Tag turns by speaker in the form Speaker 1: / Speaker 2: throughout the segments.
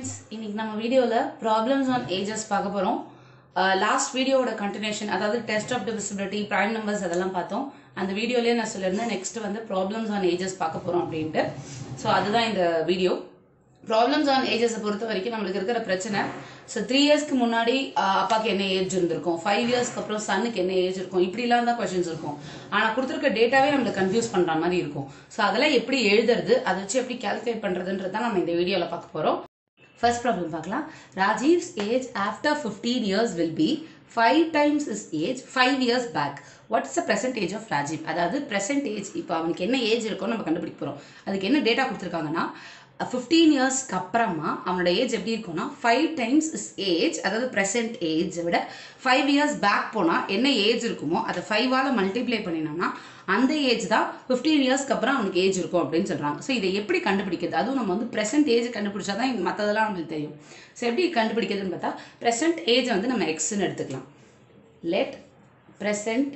Speaker 1: friends இன்னைக்கு நம்ம வீடியோவில் ப்ராப்ளம்ஸ் ஆன் ஏஜஸ் பார்க்க போகிறோம் லாஸ்ட் வீடியோவோட கண்டினியூஷன் அதாவது test of divisibility prime numbers அதெல்லாம் பார்த்தோம் அந்த வீடியோலேயே நான் சொல்லியிருந்தேன் நெக்ஸ்ட் வந்து ப்ராப்ளம்ஸ் ஆன் ஏஜஸ் பார்க்க போகிறோம் அப்படின்ட்டு ஸோ அதுதான் இந்த வீடியோ ப்ராப்ளம்ஸ் ஆன் ஏஜஸை பொறுத்த வரைக்கும் நம்மளுக்கு இருக்கிற பிரச்சனை ஸோ த்ரீ இயர்ஸ்க்கு முன்னாடி ஆஹ், அப்பாக்கு என்ன ஏஜ் இருந்திருக்கும் ஃபைவ் இயர்ஸ்க்கு அப்புறம் சன்னுக்கு என்ன ஏஜ் இருக்கும் இப்படிலாம் தான் கொஷின்ஸ் இருக்கும் ஆனால் கொடுத்துருக்க டேட்டாவே நம்மளுக்கு கன்ஃபியூஸ் பண்ணுற மாதிரி இருக்கும் ஸோ அதெல்லாம் எப்படி எழுதுறது அதை வச்சு எப்படி கால்குலேட் பண்ணுறதுன்றது தான் நம்ம இந்த வீடியோவில் பார்க்க போகிறோம் ஃபர்ஸ்ட் ப்ராப்ளம் பார்க்கலாம் Rajiv's age after fifteen years will be five times is age five years back what's the present age of Rajiv அதாவது present ஏஜ் இப்போ அவனுக்கு என்ன ஏஜ் இருக்கும்னு நம்ம கண்டுபிடிக்க போகிறோம் அதுக்கு என்ன டேட்டா கொடுத்துருக்காங்கன்னா ஃபிஃப்டீன் இயர்ஸ்க்கு அப்புறமா அவனோட ஏஜ் எப்படி இருக்கும்னா ஃபைவ் டைம்ஸ் இஸ் ஏஜ் அதாவது ப்ரெசென்ட் ஏஜை விட ஃபைவ் இயர்ஸ் பேக் போனால் என்ன ஏஜ் இருக்குமோ அதை ஃபைவால் மல்டிப்ளை பண்ணினோம்னா அந்த ஏஜ் தான் ஃபிஃப்டீன் இயர்ஸ்க்கு அப்புறம் அவனுக்கு ஏஜ் இருக்கும் அப்படின்னு சொல்கிறாங்க ஸோ இதை எப்படி கண்டுபிடிக்கிறது அதுவும் நம்ம வந்து ப்ரெசென்ட் ஏஜ் கண்டுபிடிச்சா தான் மற்றதெல்லாம் நம்மளுக்கு தெரியும் ஸோ எப்படி கண்டுபிடிக்கிறதுன்னு பார்த்தா ப்ரெசென்ட் ஏஜ் வந்து நம்ம எக்ஸ்ன்னு எடுத்துக்கலாம் let present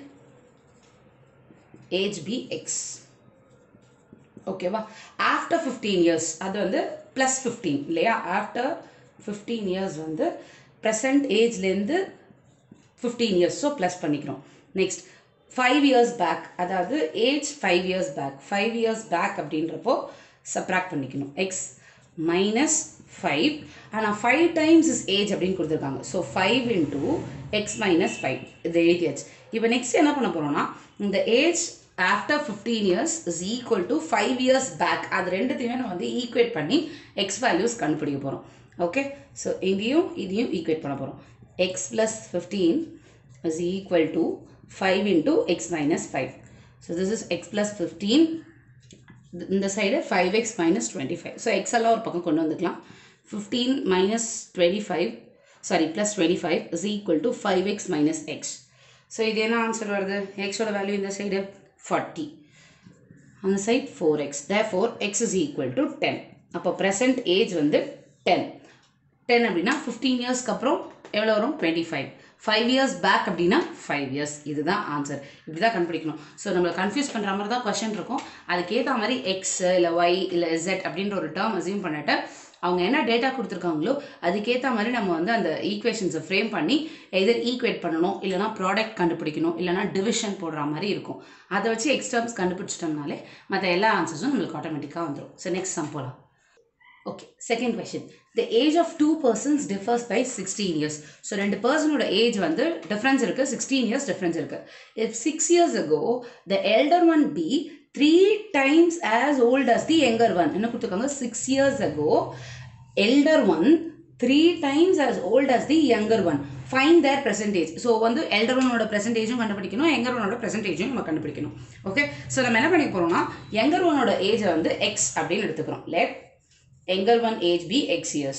Speaker 1: age be X ஓகேவா ஆஃப்டர் ஃபிஃப்டீன் இயர்ஸ் அது வந்து ப்ளஸ் ஃபிஃப்டீன் இல்லையா ஆஃப்டர் ஃபிஃப்டீன் இயர்ஸ் வந்து ப்ரெசன்ட் ஏஜ்லேருந்து ஃபிஃப்டீன் இயர்ஸ் ஸோ ப்ளஸ் பண்ணிக்கிறோம் நெக்ஸ்ட் ஃபைவ் இயர்ஸ் பேக் அதாவது age five years back five years back அப்படின்றப்போ சப்ராக்ட் பண்ணிக்கணும் எக்ஸ் மைனஸ் ஃபைவ் ஆனால் ஃபைவ் டைம்ஸ் இஸ் ஏஜ் அப்படின்னு கொடுத்துருக்காங்க so five into X minus five இது எழுதியாச்சு இப்போ நெக்ஸ்ட் என்ன பண்ண போகிறோம்னா இந்த age after fifteen years is equal to five years back அது ரெண்டுத்தையுமே நம்ம வந்து ஈக்குவேட் பண்ணி எக்ஸ் வேல்யூஸ் கண்டுபிடிக்க போகிறோம் ஓகே ஸோ இங்கேயும் இதையும் ஈக்குவேட் பண்ண போகிறோம் X plus fifteen is equal to five into X minus five so this is X plus fifteen இந்த side five X minus twenty five so X எல்லாம் ஒரு பக்கம் கொண்டு வந்துக்கலாம் fifteen minus twenty five sorry plus twenty five is equal to five X minus X so இது என்ன answer வருது எக்ஸோட வேல்யூ இந்த சைடு ஃபார்ட்டி அந்த side four X they four X is equal to ten அப்போ ப்ரெசன்ட் ஏஜ் வந்து ten ten அப்படின்னா fifteen இயர்ஸ்க்கு அப்புறம் எவ்வளோ வரும் twenty five five years back அப்படின்னா ஃபைவ் இயர்ஸ் இதுதான் ஆன்சர் இப்படி தான் கண்டுபிடிக்கணும் ஸோ நம்மளை கன்ஃபியூஸ் பண்ணுற மாதிரி தான் கொஷின் இருக்கும் அதுக்கேற்ற மாதிரி எக்ஸ் இல்லை ஒய் இல்லை Z அப்படின்ற ஒரு டேர்ம் அசியூம் பண்ணிட்டு அவங்க என்ன டேட்டா கொடுத்துருக்காங்களோ அதுக்கேற்ற மாதிரி நம்ம வந்து அந்த ஈக்குவேஷன்ஸை ஃப்ரேம் பண்ணி எதர் ஈக்குவேட் பண்ணணும் இல்லைனா ப்ராடக்ட் கண்டுபிடிக்கணும் இல்லைனா டிவிஷன் போடுற மாதிரி இருக்கும் அதை வச்சு எக்ஸ்டர்ம்ஸ் கண்டுபிடிச்சிட்டோம்னாலே மற்ற எல்லா ஆன்சர்ஸும் நம்மளுக்கு ஆட்டோமேட்டிக்காக வந்துடும் ஸோ நெக்ஸ்ட் சம் போகலாம் okay second question the age of two persons differs by sixteen years so ரெண்டு பர்சனோட ஏஜ் வந்து டிஃப்ரென்ஸ் இருக்குது சிக்ஸ்டீன் இயர்ஸ் டிஃப்ரென்ஸ் இருக்குது if six years ago the elder one be three times as old as the younger one என்ன கொடுத்துருக்காங்க six years ago elder one three times as old as the younger one fine their percentage so வந்து elder ஒனோட பெர்சன்டேஜும் கண்டுபிடிக்கணும் younger ஒனோட பெர்சன்டேஜும் நம்ம கண்டுபிடிக்கணும் okay so நம்ம என்ன பண்ணி போகிறோம்னா யங்கர் ஒனோட ஏஜை வந்து எக்ஸ் அப்படின்னு எடுத்துக்கிறோம் let younger one age be x years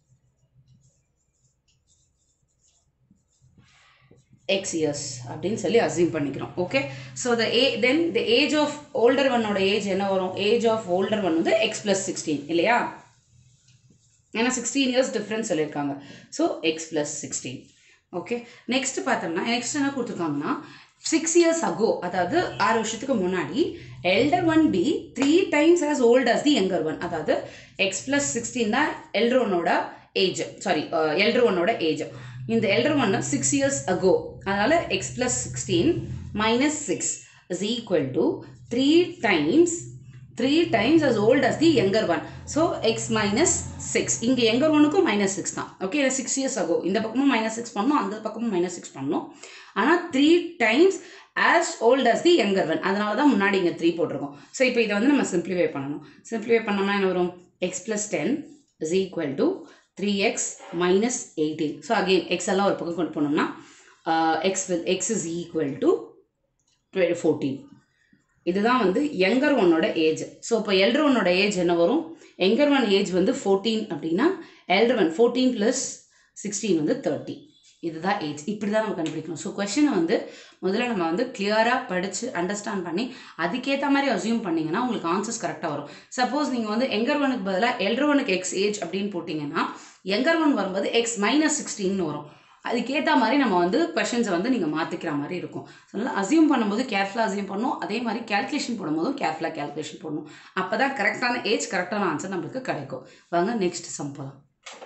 Speaker 1: x years அப்படின்னு சொல்லி அசியூம் பண்ணிக்கிறோம் okay so the A then the age of older ஒன்னோட ஏஜ் என்ன வரும் ஏஜ் ஆஃப் ஓல்டர் ஒன் வந்து எக்ஸ் ப்ளஸ் சிக்ஸ்டீன் இல்லையா ஏன்னா சிக்ஸ்டீன் இயர்ஸ் டிஃப்ரென்ஸ் சொல்லியிருக்காங்க so X plus sixteen okay next பார்த்தோம்னா நெக்ஸ்ட் என்ன கொடுத்துருக்காங்கன்னா சிக்ஸ் இயர்ஸ் அகோ அதாவது ஆறு வருஷத்துக்கு முன்னாடி elder one be three times as old as the younger one அதாவது எக்ஸ் ப்ளஸ் சிக்ஸ்டீன் தான் எல்டர் ஒன்னோட ஏஜ் சாரி எல்டர் ஒன்னோட ஏஜ் இந்த எல்டர் ஒன்னு சிக்ஸ் இயர்ஸ் அகோ அதனால X plus sixteen minus six is equal to three times three times as old as the younger one so X minus six இங்கே younger ஒனுக்கும் minus six தான் okay six years ஆகும் இந்த பக்கமும் minus six பண்ணணும் அந்த பக்கமும் மைனஸ் சிக்ஸ் பண்ணணும் ஆனால் three times as old as the younger one அதனால தான் முன்னாடி இங்கே த்ரீ போட்டிருக்கோம் ஸோ இப்போ இதை வந்து நம்ம சிம்பிளிஃபை பண்ணணும் சிம்பிளிஃபை பண்ணோம்னா என்ன வரும் X plus ten is equal to three X minus eighteen so again X எல்லாம் ஒரு பக்கம் கொண்டு போனோம்னா X will X is equal to fourteen இதுதான் வந்து யங்கர் ஒன்னோட ஏஜ் ஸோ இப்போ எல்டர் ஒன்னோட ஏஜ் என்ன வரும் யங்கர் ஒன் ஏஜ் வந்து ஃபோர்டீன் அப்படின்னா elder one fourteen plus sixteen வந்து தேர்ட்டி இதுதான் ஏஜ் இப்படி தான் நம்ம கண்டுபிடிக்கணும் ஸோ கொஷினை வந்து முதல்ல நம்ம வந்து கிளியராக படித்து அண்டர்ஸ்டாண்ட் பண்ணி அதுக்கேற்ற மாதிரி அசியூம் பண்ணிங்கன்னா உங்களுக்கு ஆன்சர்ஸ் கரெக்டாக வரும் சப்போஸ் நீங்கள் வந்து எங்கர் ஒனுக்கு பதிலாக எல்டர் ஒனுக்கு எக்ஸ் ஏஜ் அப்படின்னு போட்டிங்கன்னா எங்கர் ஒன் வரும்போது எக்ஸ் மைனஸ் சிக்ஸ்டீன்னு வரும் அதுக்கேற்ற மாதிரி நம்ம வந்து கொஷின்ஸை வந்து நீங்கள் மாற்றிக்கிற மாதிரி இருக்கும் ஸோ அதனால் அசியூம் பண்ணும்போது கேர்ஃபுல்லாக அசியூம் பண்ணணும் அதே மாதிரி கேல்குலேஷன் போடும்போதும் கேர்ஃபுல்லாக கேல்குலேஷன் போடணும் அப்போ தான் கரெக்டான ஏஜ் கரெக்டான ஆன்சர் நம்மளுக்கு கிடைக்கும் வாங்க நெக்ஸ்ட் சம் போகலாம்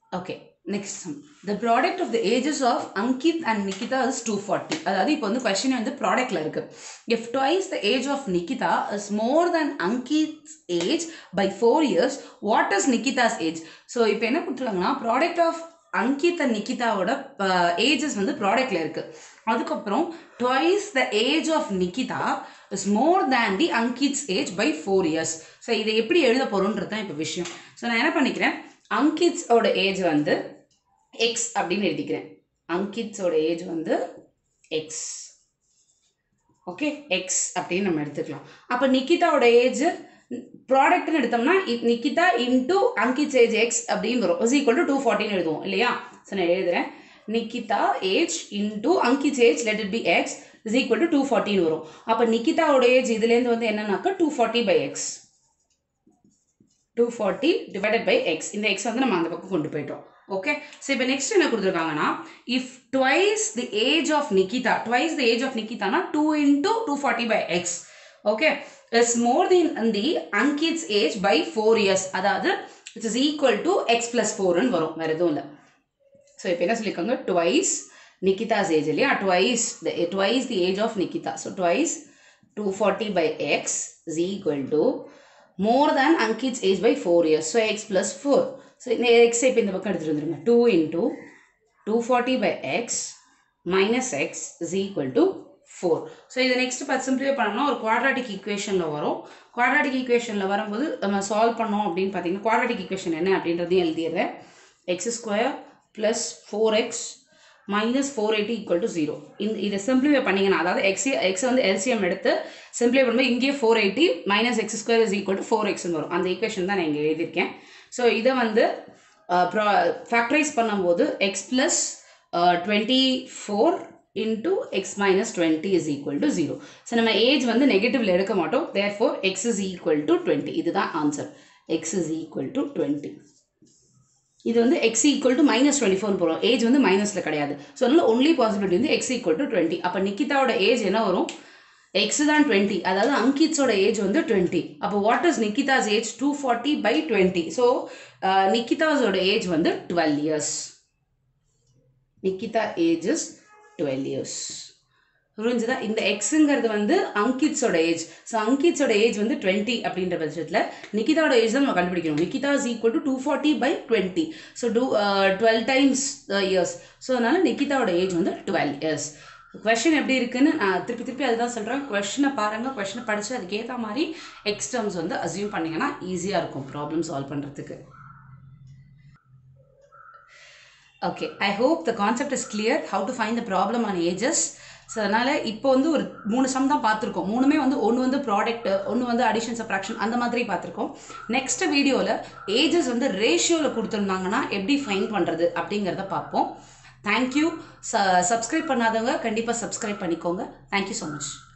Speaker 1: okay next sum the product of the ages of Ankit and Nikita is two forty அதாவது இப்போ வந்து கொஸ்டின் வந்து ப்ராடக்ட்ல இருக்கு if twice the age of Nikita is more than Ankit's age by four years what is Nikita's age so இப்போ என்ன கொடுத்துருக்காங்கன்னா ப்ராடக்ட் ஆஃப் அங்கித் அண்ட் நிகிதாவோட ஏஜஸ் வந்து ப்ராடக்ட்ல இருக்கு அதுக்கப்புறம் twice the age of Nikita is more than the அங்கித்ஸ் age by four years so இதை எப்படி எழுத போகிறோன்றது தான் இப்போ விஷயம் ஸோ நான் என்ன பண்ணிக்கிறேன் அங்கிட்ஸோட ஏஜ் வந்து எக்ஸ் அப்படின்னு எழுதிக்கிறேன் அங்கிட்ஸோட ஏஜ் வந்து எக்ஸ் ஓகே எக்ஸ் அப்படின்னு நம்ம எடுத்துக்கலாம் அப்போ நிக்கிதாவோட ஏஜ் ப்ராடக்ட்னு எடுத்தோம்னா இ- Nikita into Ankit's age x அப்படின்னு வரும் இஸ் ஈக்குவல் டு டூ ஃபார்ட்டின்னு எழுதுவோம் இல்லையா ஸோ நான் எழுதுறேன் Nikita age into Ankit's age let it be x is equal to two ஃபார்ட்டின்னு வரும் அப்போ நிக்கிதாவோட ஏஜ் இதுலேருந்து வந்து என்னன்னாக்கா two forty by x two forty divided by x இந்த எக்ஸ் வந்து நம்ம அந்த பக்கம் கொண்டு போயிட்டோம் ஓகே ஸோ இப்போ நெக்ஸ்ட் என்ன கொடுத்துருக்காங்கன்னா if twice the age of Nikita twice the age of நிக்கிதானா two into two forty by x okay is more then the Ankit's age by four years அதாவது it's is equal to x plus ஃபோர்னு வரும் வேறு எதுவும் இல்லை so இப்போ என்ன சொல்லியிருக்காங்க ட்வைஸ் நிக்கிதாஸ் ஏஜ் இல்லையா twice the twice the age of Nikita so twice two forty by x is equal to more than அங்கிட்ஸ் age by four years so X plus four so இந்த எக்ஸ் இப்போ இந்த பக்கம் எடுத்துகிட்டு வந்துருங்க two into two forty by x minus x is equal to four so இதை next பார்த்து சிம்பிளை பண்ணோம்னா ஒரு குவாட்ராட்டிக் ஈக்குவேஷனில் வரும் குவாட்ராட்டிக் ஈக்குவேஷனில் வரும்போது நம்ம சால்வ் பண்ணோம் அப்படின்னு பார்த்தீங்கன்னா குவாட்ராட்டிக் ஈக்குவேஷன் என்ன அப்படின்றதையும் எழுதிடுறேன் x square plus four x minus four eighty equal to zero இந்த இதை சிம்பிளிஃபை பண்ணிங்கன்னா அதாவது எக்ஸ் எக்ஸ் வந்து எல்சிஎம் எடுத்து சிம்பிளை பண்ணும்போது இங்கேயே four eighty minus x square is equal to four எக்ஸ்னு வரும் அந்த ஈக்குவேஷன் தான் நான் இங்கே எழுதியிருக்கேன் ஸோ இதை வந்து ஃபேக்டரைஸ் பண்ணும்போது x plus twenty four into X minus twenty is equal to zero so நம்ம ஏஜ் வந்து நெகட்டிவ்ல எடுக்க மாட்டோம் therefore X is equal to twenty இதுதான் answer x is equal to twenty இது வந்து x equal to minus twenty four போகிறோம் age வந்து மைனஸில் கிடையாது ஸோ அதனால ஒன்லி பாசிபிலிட்டி வந்து எக்ஸ் ஈக்குவல் டு டுவெண்ட்டி அப்போ நிக்கிதாவோட ஏஜ் என்ன வரும் எக்ஸ் தான் டுவெண்ட்டி அதாவது அங்கிட்ஸோட ஏஜ் வந்து டுவெண்ட்டி அப்போ what is Nikita's age two forty by twenty so நிக்கிதாஸோட ஏஜ் வந்து twelve years Nikita age is twelve years புரிஞ்சுதா இந்த எக்ஸுங்கிறது வந்து அங்கிட்ஸோட ஏஜ் ஸோ அங்கிட்ஸோட ஏஜ் வந்து டுவெண்ட்டி அப்படின்ற பட்சத்தில் நிக்கிதாவோட ஏஜ் தான் நம்ம கண்டுபிடிக்கணும் Nikita is equal to two forty by twenty so two twelve times years so அதனால நிக்கிதாவோட ஏஜ் வந்து டுவெல் இயர்ஸ் கொஷின் எப்படி இருக்குன்னு நான் திருப்பி திருப்பி அதுதான் சொல்கிறேன் கொஷினை பாருங்கள் கொஷினை படித்து அதுக்கேற்ற மாதிரி எக்ஸ்டர்ம்ஸ் வந்து அசியூம் பண்ணிங்கன்னா ஈஸியாக இருக்கும் ப்ராப்ளம் சால்வ் பண்ணுறதுக்கு okay I hope the concept is clear how to find the problem on ages so அதனால் இப்போ வந்து ஒரு மூணு சம் தான் பார்த்துருக்கோம் மூணுமே வந்து ஒன்று வந்து ப்ராடக்ட் ஒன்று வந்து அடிஷன் சப்ராக்ஷன் அந்த மாதிரி பார்த்துருக்கோம் நெக்ஸ்ட் வீடியோவில் ஏஜஸ் வந்து ரேஷியோவில் கொடுத்துருந்தாங்கன்னா எப்படி ஃபைன் பண்ணுறது அப்படிங்கிறத பார்ப்போம் தேங்க்யூ ச சப்ஸ்கிரைப் பண்ணாதவங்க கண்டிப்பாக சப்ஸ்கிரைப் பண்ணிக்கோங்க தேங்க்யூ ஸோ மச்